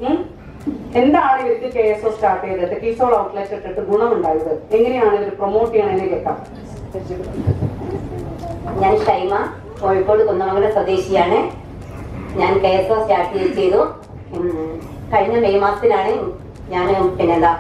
ഉം? എന്താണ് ഇവർക്ക് കെ എസ് ഒ സ്റ്റാർട്ട് ചെയ്തിട്ട് കീസോൾ ഔട്ട്ലെറ്റ് ഇട്ടിട്ട് ഗുണമുണ്ടായത് എങ്ങനെയാണ് ഇവർ പ്രൊമോട്ട് ചെയ്യണമെന്ന് കേൾക്കാം ഞാൻ ഷൈമ കോഴിക്കോട് കുന്നമംഗലം സ്വദേശിയാണ് ഞാൻ കെ എസ് ഒ സ്റ്റാർട്ട് ചെയ്തു ഉം, കഴിഞ്ഞ മെയ് മാസത്തിലാണ് ഞാൻ പിന്നെന്താ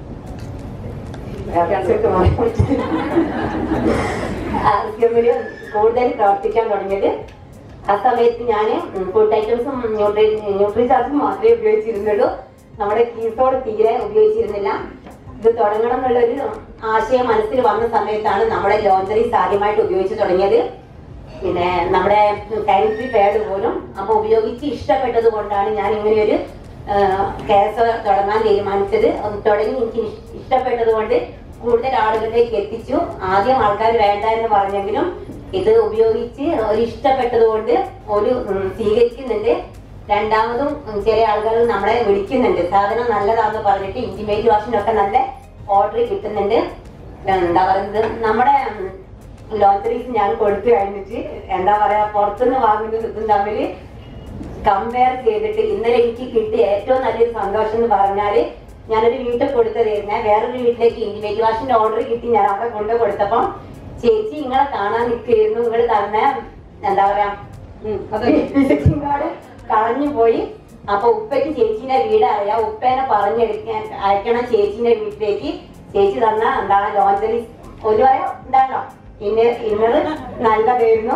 ആർഗ്യമില് കൂടുതൽ പ്രവർത്തിക്കാൻ തുടങ്ങിയത് ആ സമയത്ത് ഞാൻ ഫുഡ് ഐറ്റംസും ന്യൂട്രി ന്യൂട്രി ചാർജും മാത്രമേ ഉപയോഗിച്ചിരുന്നുള്ളൂ നമ്മുടെ കീസോട് തീരെ ഉപയോഗിച്ചിരുന്നില്ല ഇത് തുടങ്ങണം എന്നുള്ളൊരു ആശയം മനസ്സിൽ വന്ന സമയത്താണ് നമ്മുടെ ലോഞ്ചറീസ് ആദ്യമായിട്ട് ഉപയോഗിച്ച് തുടങ്ങിയത് പിന്നെ നമ്മുടെ സാനിറ്ററി പാഡ് പോലും അപ്പൊ ഉപയോഗിച്ച് ഇഷ്ടപ്പെട്ടത് കൊണ്ടാണ് ഞാൻ ഇങ്ങനെ ഒരു കേസ് തുടങ്ങാൻ തീരുമാനിച്ചത് അത് തുടങ്ങി എനിക്ക് ഇഷ്- ഇഷ്ടപ്പെട്ടത് കൊണ്ട് കൂടുതൽ ആളുകളിലേക്ക് എത്തിച്ചു ആദ്യം ആൾക്കാർ വേണ്ട എന്ന് പറഞ്ഞെങ്കിലും ഇത് ഉപയോഗിച്ച് ഒരു ഇഷ്ടപ്പെട്ടത് കൊണ്ട് ഒരു ഉം, സ്വീകരിക്കുന്നുണ്ട് രണ്ടാമതും ഉം, ചില ആളുകൾ നമ്മളെ വിളിക്കുന്നുണ്ട് സാധനം നല്ലതാന്ന് പറഞ്ഞിട്ട് ഇന്റിമേറ്റ് വാഷിനൊക്കെ നല്ല ഓർഡർ കിട്ടുന്നുണ്ട് എന്താ പറയുന്നത് നമ്മുടെ ലോട്ടറീസ് ഞാൻ കൊടുത്തു കഴിഞ്ഞിട്ട് എന്താ പറയാ പുറത്തുനിന്ന് വാങ്ങുന്നത് ഇതും തമ്മിൽ കമ്പയർ ചെയ്തിട്ട് ഇന്നലെ എനിക്ക് കിട്ടിയ ഏറ്റവും നല്ലൊരു സന്തോഷം എന്ന് പറഞ്ഞാല് ഞാനൊരു വീട്ടിൽ കൊടുത്തതായിരുന്നേ വേറൊരു വീട്ടിലേക്ക് ഇന്റിമേറ്റ് വാഷിന്റെ ഓർഡർ കിട്ടി ഞാൻ അവിടെ കൊണ്ട് കൊടുത്തപ്പം ചേച്ചി നിങ്ങളെ കാണാൻ നിൽക്കുകയായിരുന്നു നിങ്ങൾ തന്ന എന്താ പറയാ ഉം, അത് വിസിറ്റിംഗ് കാർഡ് കളഞ്ഞു പോയി അപ്പൊ ഉപ്പയ്ക്ക് ചേച്ചീന്റെ വീട് അറിയാം ഉപ്പേനെ പറഞ്ഞെടുക്കാൻ അയക്കണം ചേച്ചീന്റെ വീട്ടിലേക്ക് ചേച്ചി തന്ന എന്താണ് ലോഞ്ചറി ഒരു വരെ ഉണ്ടാകണം പിന്നെ ഇന്നത് നല്ലതായിരുന്നു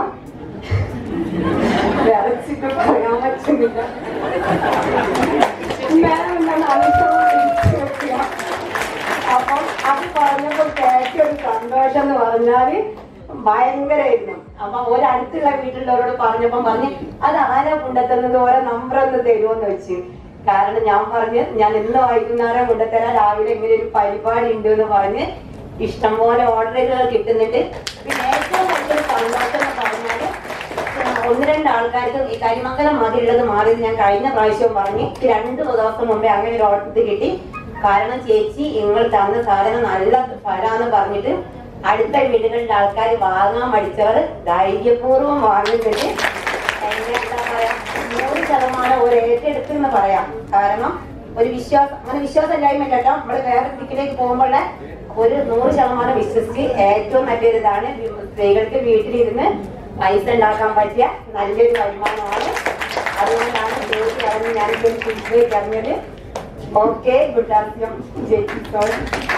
വിറച്ചിട്ട് പറയാൻ പറ്റുന്നില്ല ഞാൻ എന്താണ് ആലോചിച്ചുകൊണ്ടിരിക്കുക. അപ്പം അത് പറഞ്ഞപ്പോ കേട്ട ഒരു സന്തോഷം എന്ന് പറഞ്ഞാല് ഭയങ്കരമായിരുന്നു അപ്പൊ ഒരടുത്തുള്ള വീട്ടിലുള്ളവരോട് പറഞ്ഞപ്പം പറഞ്ഞ് അത് ആരാ കൊണ്ടുത്തന്നത് ഓരോ നമ്പർ ഒന്ന് തരുമോന്ന് വെച്ച് കാരണം ഞാൻ പറഞ്ഞ് ഞാൻ ഇന്ന് വൈകുന്നേരം കൊണ്ടുത്തരാൻ രാവിലെ ഇങ്ങനെ ഒരു പരിപാടി ഉണ്ട് എന്ന് പറഞ്ഞ് ഇഷ്ടംപോലെ ഓർഡറുകൾ കിട്ടുന്നുണ്ട് പിന്നെ ഏറ്റവും വലിയൊരു സന്തോഷം എന്ന് പറഞ്ഞാല് ഒന്ന് രണ്ട് ആൾക്കാർക്ക് ഈ കരിമംഗലം മതിലുള്ളത് മാറി ഞാൻ കഴിഞ്ഞ പ്രാവശ്യവും പറഞ്ഞ് ഈ രണ്ട് ദിവസം മുമ്പേ അങ്ങനെ ഒരു ഓർഡർ കിട്ടി കാരണം ചേച്ചി നിങ്ങൾ തന്ന സാധനം നല്ല ഫലാന്ന് പറഞ്ഞിട്ട് അടുത്ത വീടുകളിലെ ആൾക്കാർ വാങ്ങാൻ മടിച്ചവർ ധൈര്യപൂർവ്വം വാങ്ങുന്നുണ്ട് അതിന്റെ എന്താ പറയാ നൂറ് ശതമാനം ഒരു ഏറ്റെടുത്തെന്ന് പറയാം കാരണം ഒരു വിശ്വാസം അങ്ങനെ വിശ്വാസമില്ലായ്മ കേട്ടോ നമ്മള് വേറെ ദിക്കിലേക്ക് പോകുമ്പോൾ ഒരു നൂറ് ശതമാനം വിശ്വസിച്ച് ഏറ്റവും നല്ലൊരു ഇതാണ് സ്ത്രീകൾക്ക് വീട്ടിലിരുന്ന് പൈസ ഉണ്ടാക്കാൻ പറ്റിയ നല്ലൊരു വരുമാനമാണ് അതുകൊണ്ടാണ് ചേച്ചി അറിഞ്ഞ് ഞാനിപ്പോൾ ഫീഡ്ബാക്ക് അറിഞ്ഞത് ഓക്കെ ഗുഡ് ആഫ്റ്റർനൂൺ ചേച്ചി സോറി